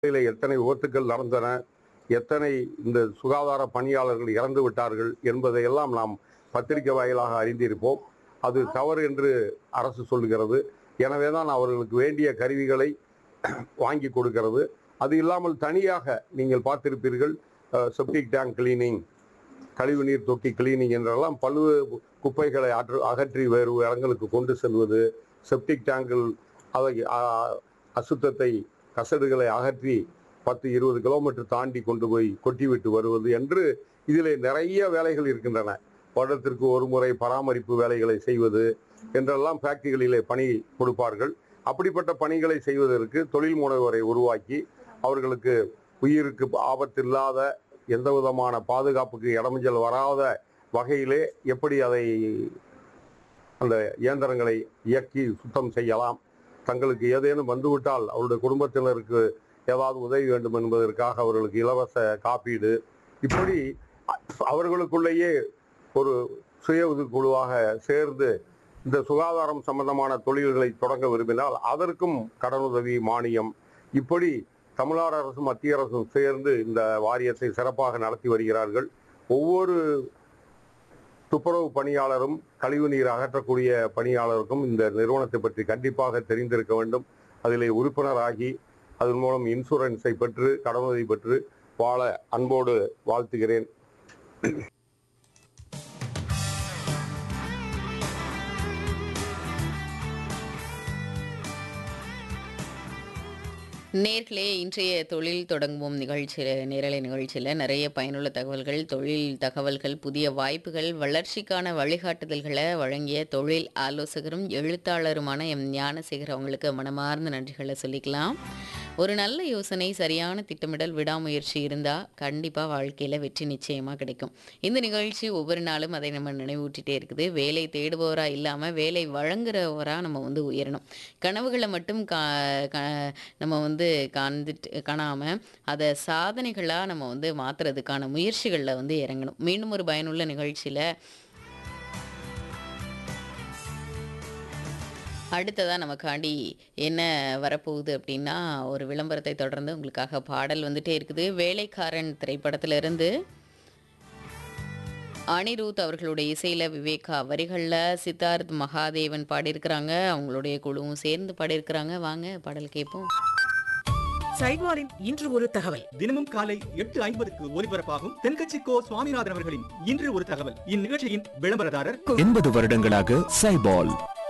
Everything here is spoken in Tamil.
இதில் எத்தனை விபத்துக்கள் நடந்தன எத்தனை இந்த சுகாதார பணியாளர்கள் இறந்து விட்டார்கள் என்பதையெல்லாம் நாம் பத்திரிகை வாயிலாக அறிந்திருப்போம் அது தவறு என்று அரசு சொல்கிறது எனவே தான் அவர்களுக்கு வேண்டிய கருவிகளை வாங்கி கொடுக்கிறது அது இல்லாமல் தனியாக நீங்கள் பார்த்திருப்பீர்கள் செப்டிக் டேங்க் கிளீனிங் கழிவுநீர் தொட்டி கிளீனிங் என்றெல்லாம் பல்வேறு குப்பைகளை அற்று அகற்றி வேறு இடங்களுக்கு கொண்டு செல்வது செப்டிக் டேங்கில் அதை ஆ, அசுத்தத்தை கசடுகளை அகற்றி பத்து இருபது கிலோமீட்டர் தாண்டி கொண்டு போய் கொட்டிவிட்டு வருவது என்று இதிலே நிறைய வேலைகள் இருக்கின்றன வருடத்திற்கு ஒரு முறை பராமரிப்பு வேலைகளை செய்வது என்றெல்லாம் ஃபேக்டரிகளிலே பணி கொடுப்பார்கள் அப்படிப்பட்ட பணிகளை செய்வதற்கு தொழில் முனைவோரை உருவாக்கி அவர்களுக்கு உயிருக்கு ஆபத்தில்லாத எந்த விதமான பாதுகாப்புக்கு இடமஞ்சல் வராத வகையிலே எப்படி அதை அந்த இயந்திரங்களை இயக்கி சுத்தம் செய்யலாம் தங்களுக்கு ஏதேனும் வந்துவிட்டால் அவருடைய குடும்பத்தினருக்கு ஏதாவது உதவி வேண்டும் என்பதற்காக அவர்களுக்கு இலவச காப்பீடு இப்படி அ- அவர்களுக்குள்ளேயே ஒரு சுய உதவிக்குழுவாக சேர்ந்து இந்த சுகாதாரம் சம்பந்தமான தொழில்களை தொடங்க விரும்பினால் அதற்கும் கடனுதவி மானியம் இப்படி தமிழ்நாடு அரசும் மத்திய அரசும் சேர்ந்து இந்த வாரியத்தை சிறப்பாக நடத்தி வருகிறார்கள் ஒவ்வொரு துப்புரவு பணியாளரும் கழிவுநீர் அகற்றக்கூடிய பணியாளருக்கும் இந்த நிறுவனத்தை பற்றி கண்டிப்பாக தெரிந்திருக்க வேண்டும் அதிலே உறுப்பினராகி அதன் மூலம் இன்சூரன்ஸை பெற்று கடனுதவி பெற்று வாழ அன்போடு வாழ்த்துகிறேன் நேர்களே இன்றைய தொழில் தொடங்குவோம் நிகழ்ச்சியில் நேரலை நிகழ்ச்சியில் நிறைய பயனுள்ள தகவல்கள் தொழில் தகவல்கள் புதிய வாய்ப்புகள் வளர்ச்சிக்கான வழிகாட்டுதல்களை வழங்கிய தொழில் ஆலோசகரும் எழுத்தாளருமான எம் ஞானசேகர் அவங்களுக்கு மனமார்ந்த நன்றிகளை சொல்லிக்கலாம் ஒரு நல்ல யோசனை சரியான திட்டமிடல் விடாமுயற்சி இருந்தால் கண்டிப்பாக வாழ்க்கையில் வெற்றி நிச்சயமாக கிடைக்கும் இந்த நிகழ்ச்சி ஒவ்வொரு நாளும் அதை நம்ம நினைவூட்டிகிட்டே இருக்குது வேலை தேடுபவராக இல்லாமல் வேலை வழங்குறவராக நம்ம வந்து உயரணும் கனவுகளை மட்டும் கா க- நம்ம வந்து காந்துட்டு காணாமல் அதை சாதனைகளாக நம்ம வந்து மாற்றுறதுக்கான முயற்சிகளில் வந்து இறங்கணும் மீண்டும் ஒரு பயனுள்ள நிகழ்ச்சியில் அடுத்ததாக நமக்காண்டி என்ன வரப்போகுது அப்படின்னா ஒரு விளம்பரத்தை தொடர்ந்து உங்களுக்காக பாடல் வந்துட்டே இருக்குது வேலைக்காரன் திரைப்படத்திலிருந்து அனிருத் அவர்களுடைய இசையில் விவேகா வரிகளில் சித்தார்த் மகாதேவன் பாடியிருக்கிறாங்க அவங்களுடைய குழுவும் சேர்ந்து பாடியிருக்கிறாங்க வாங்க பாடல் கேட்போம் சைட்வாரின் இன்று ஒரு தகவல் தினமும் காலை எட்டு ஐம்பதுக்கு ஒலிபரப்பாகும் தென்கட்சி கோ சுவாமிநாதன் அவர்களின் இன்று ஒரு தகவல் இந்நிகழ்ச்சியின் விளம்பரதாரர் எண்பது வருடங்களாக சைபால்